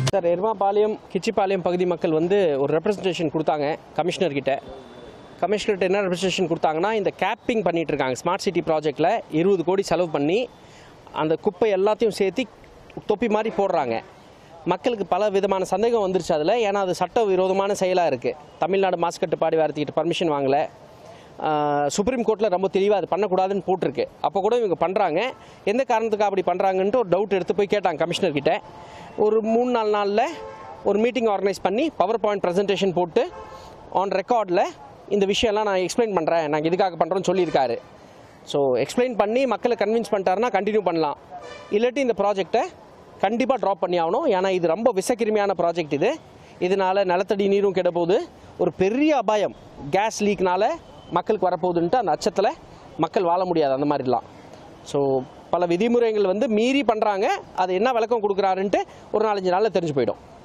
sir Erumapalayam Kichipalayam பகுதி மக்கள் வந்து ஒரு ரெப்ரசன்டேஷன் கொடுத்தாங்க கமிஷனர் கிட்ட கமிஷனர்கிட்ட என்ன ரெப்ரசன்டேஷன் கொடுத்தாங்கன்னா இந்த கேப்பிங் பண்ணிட்டு இருக்காங்க ஸ்மார்ட் சிட்டி ப்ராஜெக்டில் இருபது கோடி செலவு பண்ணி அந்த குப்பை எல்லாத்தையும் சேர்த்து தொப்பி மாதிரி போடுறாங்க மக்களுக்கு பல விதமான சந்தேகம் வந்துருச்சு அதில் ஏன்னா அது சட்ட விரோதமான செயலாக இருக்குது தமிழ்நாடு மாசு கட்டுப்பாடு வாரத்துக்கிட்ட பர்மிஷன் வாங்கலை ஆஹ் சுப்ரீம் கோர்ட்டில் ரொம்ப தெளிவாக அது பண்ணக்கூடாதுன்னு போட்டிருக்கு அப்போ கூட இவங்க பண்ணுறாங்க எந்த காரணத்துக்கு அப்படி பண்ணுறாங்கன்ட்டு ஒரு டவுட் எடுத்து போய் கேட்டாங்க கமிஷனர் கிட்ட ஒரு மூணு நாலு நாளில் ஒரு மீட்டிங் ஆர்கனைஸ் பண்ணி பவர் பாயிண்ட் ப்ரெசன்டேஷன் போட்டு ஆன் ரெக்கார்டில் இந்த விஷயம்லாம் நான் எக்ஸ்பிளைன் பண்ணுறேன் நாங்கள் இதுக்காக பண்ணுறோன்னு சொல்லியிருக்காரு ஸோ எக்ஸ்பிளைன் பண்ணி மக்களை கன்வின்ஸ் பண்ணிட்டாருன்னா கண்டினியூ பண்ணலாம் இல்லாட்டி இந்த ப்ராஜெக்டை கண்டிப்பாக ட்ராப் பண்ணி ஆகணும் ஏன்னா இது ரொம்ப விஷக்கிருமியான ப்ராஜெக்ட் இது இதனால நிலத்தடி நீரும் கெட போகுது ஒரு பெரிய அபாயம் கேஸ் லீக்னால மக்களுக்கு வரப்போகுதுன்ட்டு அந்த அச்சத்தில் மக்கள் வாழ முடியாது அந்த மாதிரிலாம் ஸோ பல விதிமுறைகள் வந்து மீறி பண்ணுறாங்க அது என்ன விளக்கம் கொடுக்குறாருன்ட்டு ஒரு நாலஞ்சு நாளில் தெரிஞ்சு போயிடும்